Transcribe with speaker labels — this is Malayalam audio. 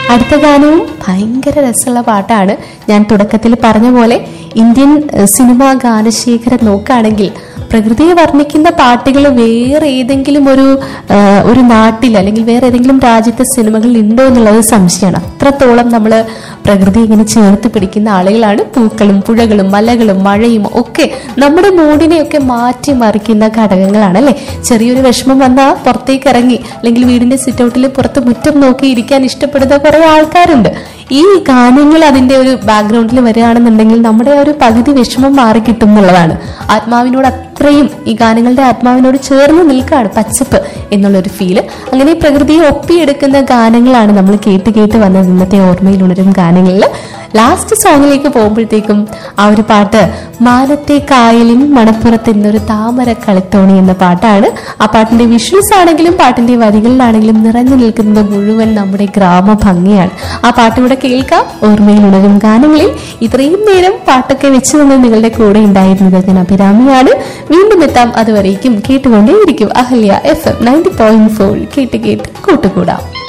Speaker 1: അടുത്ത ഗാനവും ഭയങ്കര രസമുള്ള പാട്ടാണ് ഞാൻ തുടക്കത്തിൽ പറഞ്ഞ പോലെ ഇന്ത്യൻ ഏഹ്, സിനിമാ ഗാനശേഖരം നോക്കുകയാണെങ്കിൽ പ്രകൃതിയെ വർണ്ണിക്കുന്ന പാട്ടുകൾ വേറെ ഏതെങ്കിലും ഒരു ഏഹ്, ഒരു നാട്ടിൽ അല്ലെങ്കിൽ വേറെ ഏതെങ്കിലും രാജ്യത്തെ സിനിമകളിൽ ഉണ്ടോ എന്നുള്ളത് സംശയമാണ് അത്രത്തോളം നമ്മൾ പ്രകൃതി ഇങ്ങനെ ചേർത്ത് പിടിക്കുന്ന ആളുകളാണ് പൂക്കളും പുഴകളും മലകളും മഴയും ഒക്കെ നമ്മുടെ മൂഡിനെയൊക്കെ മാറ്റി മറിക്കുന്ന ഘടകങ്ങളാണ് അല്ലെ ചെറിയൊരു വിഷമം വന്നാൽ പുറത്തേക്ക് ഇറങ്ങി അല്ലെങ്കിൽ വീടിന്റെ സിറ്റൗട്ടിൽ പുറത്ത് മുറ്റം നോക്കി ഇരിക്കാൻ ഇഷ്ടപ്പെടുന്ന കുറെ ആൾക്കാരുണ്ട് ഈ ഗാനങ്ങൾ അതിന്റെ ഒരു ബാക്ക്ഗ്രൗണ്ടിൽ വരികയാണെന്നുണ്ടെങ്കിൽ നമ്മുടെ ആ ഒരു പകുതി വിഷമം മാറി കിട്ടും എന്നുള്ളതാണ് ആത്മാവിനോട് അത്രയും ഈ ഗാനങ്ങളുടെ ആത്മാവിനോട് ചേർന്ന് നിൽക്കുകയാണ് പച്ചപ്പ് എന്നുള്ളൊരു ഫീല് അങ്ങനെ ഈ പ്രകൃതിയെ ഒപ്പിയെടുക്കുന്ന ഗാനങ്ങളാണ് നമ്മൾ കേട്ട് കേട്ട് വന്നത് ഇന്നത്തെ ഓർമ്മയിൽ ഉണരും ഗാനങ്ങളിൽ ലാസ്റ്റ് സോങ്ങിലേക്ക് പോകുമ്പോഴത്തേക്കും ആ ഒരു പാട്ട് മാനത്തെ കായലിൻ മണപ്പുറത്ത് എന്നൊരു താമര കളിത്തോണി എന്ന പാട്ടാണ് ആ പാട്ടിന്റെ വിഷ്വൽസ് ആണെങ്കിലും പാട്ടിന്റെ വരികളിലാണെങ്കിലും നിറഞ്ഞു നിൽക്കുന്നത് മുഴുവൻ നമ്മുടെ ഗ്രാമ ഭംഗിയാണ് ആ പാട്ട് ഇവിടെ കേൾക്കാം ഓർമ്മയിൽ ഉണരും ഗാനങ്ങളിൽ ഇത്രയും നേരം പാട്ടൊക്കെ വെച്ച് നിന്ന് നിങ്ങളുടെ കൂടെ ഉണ്ടായിരുന്നത് ഞാൻ അഭിരാമിയാണ് വീണ്ടും എത്താം അതുവരേക്കും കേട്ടുകൊണ്ടേയിരിക്കും Ahalya F M ninety point four കേട്ട് കേട്ട് കൂട്ടുകൂടാം